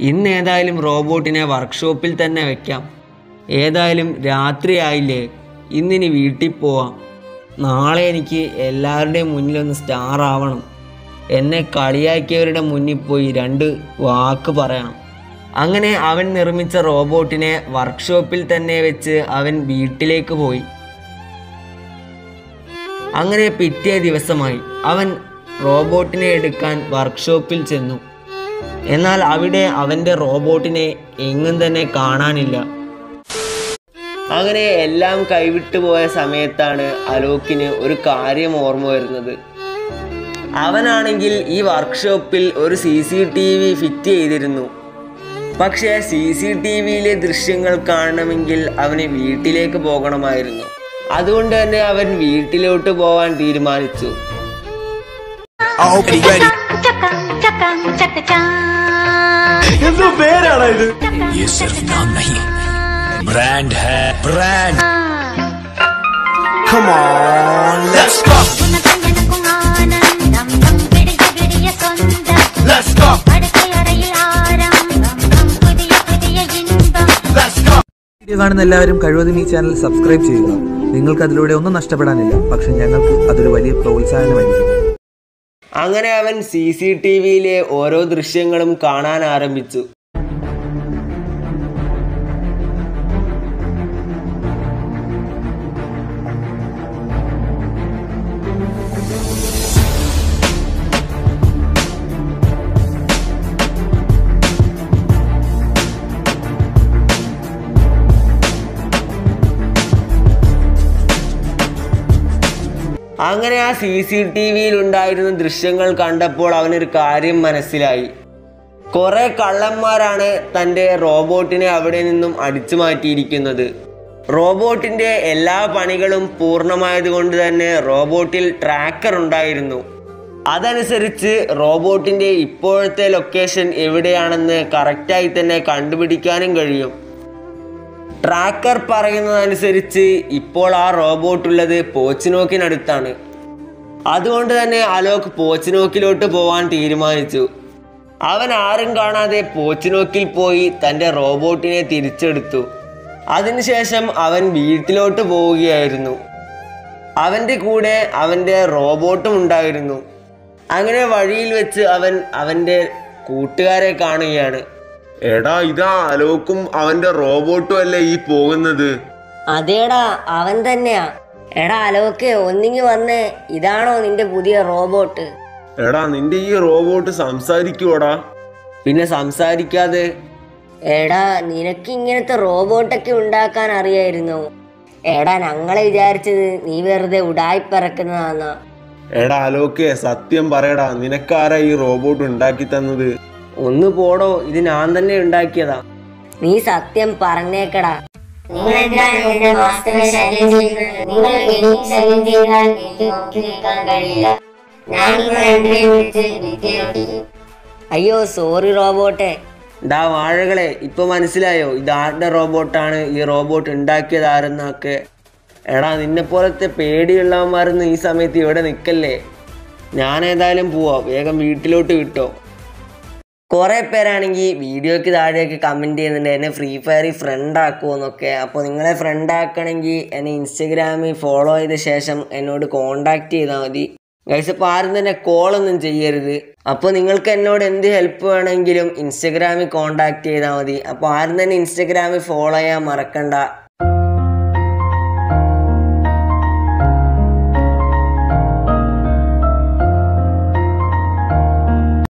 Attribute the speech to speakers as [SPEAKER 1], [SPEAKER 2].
[SPEAKER 1] ഇന്ന് ഏതായാലും റോബോട്ടിനെ വർക്ക്ഷോപ്പിൽ തന്നെ വെക്കാം ഏതായാലും രാത്രിയായില്ലേ ഇന്നിനി വീട്ടിൽ പോവാം നാളെ എനിക്ക് എല്ലാവരുടെയും മുന്നിലൊന്ന് സ്റ്റാർ ആവണം എന്നെ കളിയാക്കിയവരുടെ മുന്നിൽ പോയി രണ്ട് വാക്ക് പറയണം അങ്ങനെ അവൻ നിർമ്മിച്ച റോബോട്ടിനെ വർക്ക്ഷോപ്പിൽ തന്നെ വെച്ച് അവൻ വീട്ടിലേക്ക് പോയി അങ്ങനെ പിറ്റേ ദിവസമായി അവൻ റോബോട്ടിനെ എടുക്കാൻ വർക്ക്ഷോപ്പിൽ ചെന്നു എന്നാൽ അവിടെ അവൻ്റെ റോബോട്ടിനെ എങ്ങും തന്നെ കാണാനില്ല അങ്ങനെ എല്ലാം കൈവിട്ടു പോയ സമയത്താണ് അലോക്കിന് ഒരു കാര്യം ഓർമ്മ വരുന്നത് അവനാണെങ്കിൽ ഈ വർക്ക്ഷോപ്പിൽ ഒരു C C T V fit ചെയ്തിരുന്നു പക്ഷേ സി സി ടി വിയിലെ ദൃശ്യങ്ങൾ കാണണമെങ്കിൽ അവന് വീട്ടിലേക്ക് പോകണമായിരുന്നു അതുകൊണ്ട് തന്നെ അവൻ വീട്ടിലോട്ട് പോവാൻ തീരുമാനിച്ചു
[SPEAKER 2] Already ready.
[SPEAKER 3] ചക്കം ചക്കം ചക്കച്ചാ
[SPEAKER 4] എന്തോ പേരാണ് ഇത്
[SPEAKER 2] ये सिर्फ नाम नहीं ब्रांड है brand Come on, let's go.
[SPEAKER 3] ഉനക്കും ആനന്ദം നം പിടിയ പിടിയ സ്വന്തം
[SPEAKER 2] Let's go.
[SPEAKER 3] പടുക്കയറയിൽ ആരംഭം നം പുതിയ പുതിയ ഇൻപം
[SPEAKER 2] Let's go.
[SPEAKER 5] വീഡിയോ കാണുന്ന എല്ലാവരും കഴിവതും ഈ ചാനൽ സബ്സ്ക്രൈബ് ചെയ്യുക നിങ്ങൾക്ക് അതിലൂടെ ഒന്നും നഷ്ടപ്പെടാനില്ല പക്ഷെ ഞങ്ങൾക്ക് അതൊരു വലിയ പ്രോത്സാഹനമായിരിക്കും
[SPEAKER 1] അങ്ങനെ അവൻ സി സി ടി വിയിലെ ഓരോ ദൃശ്യങ്ങളും കാണാൻ ആരംഭിച്ചു അങ്ങനെ ആ സി സി ടി വിയിൽ ഉണ്ടായിരുന്ന ദൃശ്യങ്ങൾ കണ്ടപ്പോൾ അവനൊരു കാര്യം മനസ്സിലായി കുറെ കള്ളന്മാരാണ് തൻ്റെ റോബോട്ടിനെ അവിടെ നിന്നും അടിച്ചു മാറ്റിയിരിക്കുന്നത് റോബോട്ടിൻ്റെ എല്ലാ പണികളും പൂർണ്ണമായതുകൊണ്ട് തന്നെ റോബോട്ടിൽ ട്രാക്കർ ഉണ്ടായിരുന്നു അതനുസരിച്ച് റോബോട്ടിൻ്റെ ഇപ്പോഴത്തെ ലൊക്കേഷൻ എവിടെയാണെന്ന് കറക്റ്റായി തന്നെ കണ്ടുപിടിക്കാനും കഴിയും ട്രാക്കർ പറയുന്നതനുസരിച്ച് ഇപ്പോൾ ആ റോബോട്ട് ഉള്ളത് പോച്ചിനോക്കിനടുത്താണ് അതുകൊണ്ട് തന്നെ അലോക് പോച്ചിനോക്കിലോട്ട് പോവാൻ തീരുമാനിച്ചു അവൻ ആരും കാണാതെ പോച്ചിനോക്കിൽ പോയി തൻ്റെ റോബോട്ടിനെ തിരിച്ചെടുത്തു അതിനുശേഷം അവൻ വീട്ടിലോട്ട് പോവുകയായിരുന്നു അവൻ്റെ കൂടെ അവൻ്റെ റോബോട്ടും ഉണ്ടായിരുന്നു അങ്ങനെ വഴിയിൽ വെച്ച് അവൻ അവൻ്റെ കൂട്ടുകാരെ കാണുകയാണ്
[SPEAKER 4] എടാ ഇതാ അലോക്കും അവന്റെ റോബോട്ടും അല്ലേ ഈ പോകുന്നത്
[SPEAKER 6] അതേടാ അവൻ തന്നെയാ എടാ അലോക്ക് ഒന്നിങ്ങി വന്ന് ഇതാണോ നിന്റെ പുതിയ റോബോട്ട്
[SPEAKER 4] എടാ നിന്റെ ഈ റോബോട്ട് സംസാരിക്കുവോടാ
[SPEAKER 1] പിന്നെ സംസാരിക്കാതെ
[SPEAKER 6] എടാ നിനക്ക് ഇങ്ങനത്തെ റോബോട്ടൊക്കെ ഉണ്ടാക്കാൻ അറിയായിരുന്നോ എടാ ഞങ്ങളെ വിചാരിച്ചത് നീ വെറുതെ ഉടായിപ്പിറക്കുന്നതാന്നാ
[SPEAKER 4] എടാ അലോക്കെ സത്യം പറയടാ നിനക്കാരാ ഈ റോബോട്ട് ഉണ്ടാക്കി തന്നത്
[SPEAKER 1] ഒന്ന് പോടോ ഇത് ഞാൻ തന്നെ ഉണ്ടാക്കിയതാ
[SPEAKER 6] നീ സത്യം പറഞ്ഞേക്കടാ
[SPEAKER 3] നിങ്ങൾ എന്താണ് എന്റെ മാസ്റ്ററെ ശല്യം ചെയ്യുന്നത് നിങ്ങൾ എനിക്ക് ശല്യം ചെയ്താൽ എനിക്ക് നോക്കി നിൽക്കാൻ കഴിയില്ല ഞാൻ നിങ്ങൾ രണ്ടുപേരും വിളിച്ച് വിദ്യയൊട്ടിക്കും
[SPEAKER 6] അയ്യോ സോറി റോബോട്ടെ
[SPEAKER 1] ഡാ വാഴകളെ ഇപ്പൊ മനസ്സിലായോ ഇത് ആരുടെ റോബോട്ടാണ് ഈ റോബോട്ട് ഉണ്ടാക്കിയത് ആരെന്നൊക്കെ എടാ നിന്നെ പോലത്തെ പേടിയുള്ളവന്മാരൊന്നും ഈ സമയത്ത് ഇവിടെ നിൽക്കല്ലേ ഞാൻ ഏതായാലും പോവാ വേഗം വീട്ടിലോട്ട് വിട്ടോ കുറേ പേരാണെങ്കിൽ വീഡിയോയ്ക്ക് താഴെയൊക്കെ കമൻറ്റ് ചെയ്യുന്നുണ്ട് എന്നെ ഫ്രീ ഫയറിൽ ഫ്രണ്ട് ആക്കുമോന്നൊക്കെ അപ്പോൾ നിങ്ങളെ ഫ്രണ്ട് ആക്കണമെങ്കിൽ എന്നെ ഇൻസ്റ്റഗ്രാമിൽ ഫോളോ ചെയ്ത ശേഷം എന്നോട് കോണ്ടാക്ട് ചെയ്താൽ മതി ഗൈസ് അപ്പോൾ ആരും തന്നെ കോളൊന്നും ചെയ്യരുത് അപ്പോൾ നിങ്ങൾക്ക് എന്നോട് എന്ത് ഹെൽപ്പ് വേണമെങ്കിലും ഇൻസ്റ്റഗ്രാമിൽ കോണ്ടാക്ട് ചെയ്താൽ മതി അപ്പോൾ ആരും തന്നെ ഇൻസ്റ്റഗ്രാമിൽ ഫോളോ ചെയ്യാൻ മറക്കണ്ട